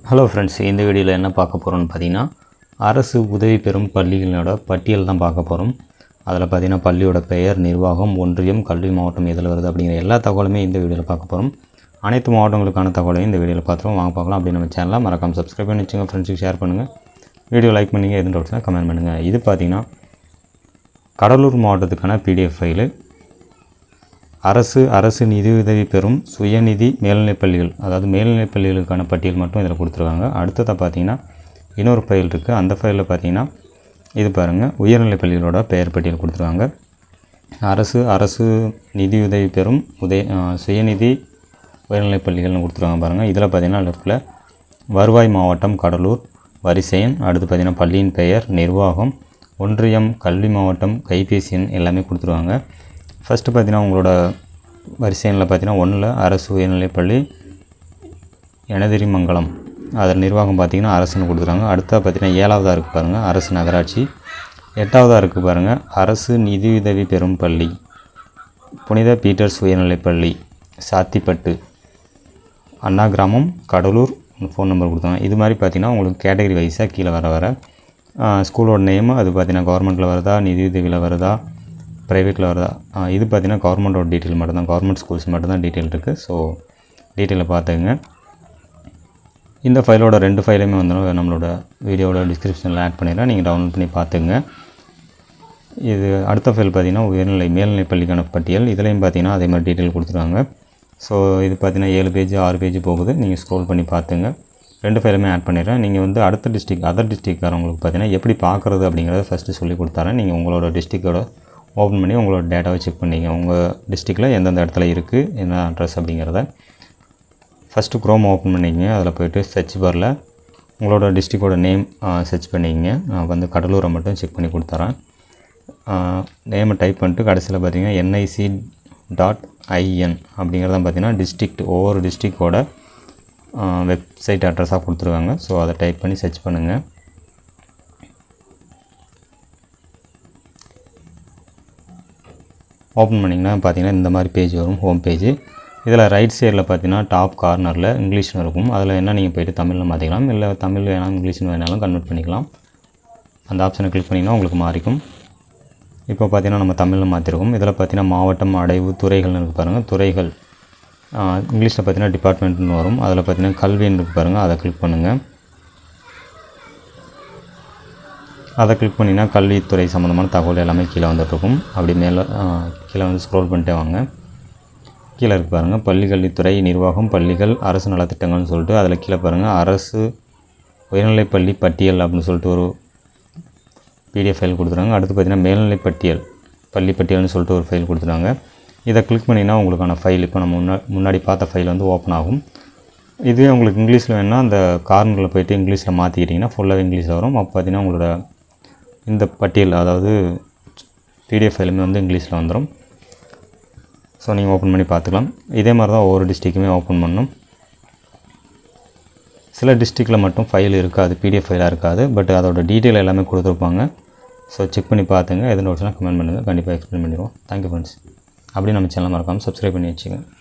hello friends இந்த வீடியோவில் என்ன பார்க்க போகிறோம்னு பார்த்தீங்கன்னா அரசு உதவி பெறும் பள்ளிகளோட பட்டியல் தான் பார்க்க போகிறோம் அதில் பார்த்தீங்கன்னா பள்ளியோட பெயர் நிர்வாகம் ஒன்றியம் கல்வி மாவட்டம் எதில் வருது அப்படிங்கிற எல்லா தகவலுமே இந்த வீடியோவில் பார்க்க போகிறோம் அனைத்து மாவட்டங்களுக்கான தகவலையும் இந்த வீடியோவில் பார்த்துருவோம் வாங்க பார்க்கலாம் அப்படி நம்ம சேனலை மறக்காம சப்ஸ்கிரைப் பண்ணி வச்சுங்க ஃப்ரெண்ட்ஸுக்கு ஷேர் பண்ணுங்கள் வீடியோ லைக் பண்ணிங்க எதுவும் டவுட்ஸ்னால் கமெண்ட் பண்ணுங்கள் இது பார்த்தீங்கன்னா கடலூர் மாவட்டத்துக்கான பிடிஎஃப் ஃபைலு அரசு அரசு நிதியுதவி பெறும் சுயநிதி மேல்நிலைப் பள்ளிகள் அதாவது மேல்நிலைப் பள்ளிகளுக்கான பட்டியல் மட்டும் இதில் கொடுத்துருக்காங்க அடுத்ததாக பார்த்தீங்கன்னா இன்னொரு ஃபைல் இருக்குது அந்த ஃபைலில் பார்த்தீங்கன்னா இது பாருங்கள் உயர்நிலைப் பள்ளிகளோட பெயர் பட்டியல் கொடுத்துருக்காங்க அரசு அரசு நிதியுதவி பெறும் உதய அஹ், சுயநிதி உயர்நிலைப் பள்ளிகள்னு கொடுத்துருக்காங்க பாருங்கள் இதில் பார்த்தீங்கன்னா லெஃப்ட்டில் வருவாய் மாவட்டம் கடலூர் வரிசை எண் அடுத்து பார்த்தீங்கன்னா பள்ளியின் பெயர் நிர்வாகம் ஒன்றியம் கல்வி மாவட்டம் கைபேசி எண் எல்லாமே கொடுத்துருவாங்க ஃபஸ்ட்டு பார்த்தீங்கன்னா உங்களோட வரிசை எண்ணில் பார்த்தீங்கன்னா ஒன்றில் அரசு உயர்நிலைப்பள்ளி எனதிரிமங்கலம் அதில் நிர்வாகம் பார்த்தீங்கன்னா அரசுன்னு கொடுத்துருக்காங்க அடுத்தா பார்த்தீங்கன்னா ஏழாவதாக இருக்குது பாருங்கள் அரசு நகராட்சி எட்டாவதாக இருக்குது பாருங்கள் அரசு நிதியுதவி பெறும் பள்ளி புனித பீட்டர்ஸ் உயர்நிலைப்பள்ளி சாத்திப்பட்டு அண்ணா கிராமம் கடலூர் ஃபோன் நம்பர் கொடுத்தாங்க இது மாதிரி பார்த்தீங்கன்னா உங்களுக்கு கேட்டகரி வைஸாக கீழே வர வர ஆஹ், ஸ்கூலோட நேம் அது பார்த்தீங்கன்னா கவர்மெண்ட்டில் வருதா நிதியுதவியில் வருதா ப்ரைவேட்டில் வருதா ஆஹ், இது பார்த்தீங்கன்னா கவர்மெண்ட்டோட டீட்டெயில் மட்டும் தான் கவர்மெண்ட் ஸ்கூல்ஸ் மட்டும் தான் டீட்டெயில் இருக்குது ஸோ டீட்டெயிலை பார்த்துங்க இந்த ஃபைலோட ரெண்டு ஃபைலுமே வந்து நம்மளோட வீடியோவோட டிஸ்கிரிப்ஷனில் ஆட் பண்ணிடுறேன் நீங்கள் டவுன்லோட் பண்ணி பார்த்துங்க இது அடுத்த ஃபைல் பார்த்தீங்கன்னா உயர்நிலை மேல்நிலை பள்ளிக்கான பட்டியல் இதுலேயும் பார்த்தீங்கன்னா அதே மாதிரி டீட்டெயில் கொடுத்துருவாங்க ஸோ இது பார்த்தீங்கன்னா ஏழு பேஜ் ஆறு பேஜ் போகுது நீங்கள் ஸ்க்ரோல் பண்ணி பார்த்துங்க ரெண்டு ஃபைலுமே ஆட் பண்ணிடுறேன் நீங்கள் வந்து அடுத்த டிஸ்ட்ரிக் அதர் டிஸ்ட்ரிக்ட்காரங்களுக்கு பார்த்தீங்கன்னா எப்படி பார்க்குறது அப்படிங்கிறத ஃபஸ்ட்டு சொல்லி கொடுத்தாரேன் நீங்கள் உங்களோட டிஸ்ட்ரிக்டோட ஓப்பன் பண்ணி உங்களோட டேட்டாவை செக் பண்ணிங்க உங்கள் டிஸ்ட்ரிக்டில் எந்தெந்த இடத்துல இருக்குது என்ன அட்ரஸ் அப்படிங்கிறத ஃபஸ்ட்டு க்ரோம் ஓப்பன் பண்ணிக்கங்க அதில் போயிட்டு சர்ச் பாரில் உங்களோட டிஸ்ட்ரிக்டோட நேம் சர்ச் பண்ணிக்கங்க நான் வந்து கடலூரை மட்டும் செக் பண்ணி கொடுத்துறேன் நேமை டைப் பண்ணிட்டு கடைசியில் பார்த்தீங்கன்னா என்ஐசி டாட் ஐஎன் அப்படிங்கிறத பார்த்தீங்கன்னா டிஸ்ட்ரிக்ட் ஒவ்வொரு டிஸ்ட்ரிக்டோட வெப்சைட் அட்ரஸாக கொடுத்துருக்காங்க ஸோ அதை டைப் பண்ணி சர்ச் பண்ணுங்கள் ஓப்பன் பண்ணிங்கன்னா பார்த்தீங்கன்னா இந்த மாதிரி பேஜ் வரும் ஹோம் பேஜ் இதில் ரைட் சைடில் பார்த்தீங்கன்னா டாப் கார்னரில் இங்கிலீஷ்னு இருக்கும் அதில் என்ன நீங்கள் போயிட்டு தமிழில் மாற்றிக்கலாம் இல்லை தமிழ் வேணாம் இங்கிலீஷ்னு வேணாலும் கன்வெர்ட் பண்ணிக்கலாம் அந்த ஆப்ஷனை கிளிக் பண்ணிங்கன்னா உங்களுக்கு மாறிக்கும் இப்போ பார்த்தீங்கன்னா நம்ம தமிழில் மாற்றிருக்கோம் இதில் பார்த்தீங்கன்னா மாவட்டம் அடைவு துறைகள்னு இருக்கு பாருங்கள் துறைகள் இங்கிலீஷில் பார்த்தீங்கன்னா டிபார்ட்மெண்ட்னு வரும் அதில் பார்த்தீங்கன்னா கல்வின்னு இருக்கு பாருங்கள் அதை கிளிக் பண்ணுங்கள் அதை கிளிக் பண்ணிங்கன்னா கல்வித்துறை சம்மந்தமான தகவல் எல்லாமே கீழே வந்துட்டுருக்கும் அப்படி மேலே ஆ, கீழே வந்து ஸ்க்ரோல் பண்ணிட்டே வாங்க கீழே இருக்கு பாருங்கள் பள்ளி கல்வித்துறை நிர்வாகம் பள்ளிகள் அரசு நலத்திட்டங்கள்னு சொல்லிட்டு அதில் கீழே பாருங்கள் அரசு உயர்நிலைப்பள்ளி பட்டியல் அப்படின்னு சொல்லிட்டு ஒரு பிடிஎஃப் ஃபைல் கொடுத்துருக்காங்க அடுத்து பார்த்தீங்கன்னா மேல்நிலை பட்டியல் பள்ளி பட்டியல்னு சொல்லிட்டு ஒரு ஃபைல் கொடுத்துருக்காங்க இதை கிளிக் பண்ணிங்கன்னா உங்களுக்கான ஃபைல் இப்போ நம்ம முன்னா முன்னாடி பார்த்த ஃபைல் வந்து ஓப்பன் ஆகும் இதுவே உங்களுக்கு இங்கிலீஷில் வேணால் அந்த கார்னரில் போயிட்டு இங்கிலீஷில் மாற்றிக்கிட்டிங்கன்னா ஃபுல்லாகவே இங்கிலீஷில் வரும் அப்போ பார்த்தீங்கன்னா உங்களோட இந்த பட்டியல் அதாவது பிடிஎஃப் ஃபைலுமே வந்து இங்கிலீஷில் வந்துடும் ஸோ நீங்கள் ஓப்பன் பண்ணி பார்த்துக்கலாம் இதே மாதிரி தான் ஒவ்வொரு டிஸ்ட்ரிக்குமே ஓப்பன் பண்ணணும் சில டிஸ்ட்ரிக்டில் மட்டும் ஃபைல் இருக்காது பிடிஎஃப் ஃபைலாக இருக்காது பட் அதோட டீட்டெயில் எல்லாமே கொடுத்துருப்பாங்க ஸோ செக் பண்ணி பார்த்துங்க எதுவும் டவுட்ஸ்னால் கமெண்ட் பண்ணுங்கள் கண்டிப்பாக எக்ஸ்பிளைன் பண்ணிடுவோம் தேங்க்யூ ஃப்ரெண்ட்ஸ் அப்படியே நம்ம சேனல் மறக்காமல் சப்ஸ்கிரைப் பண்ணி வச்சுங்க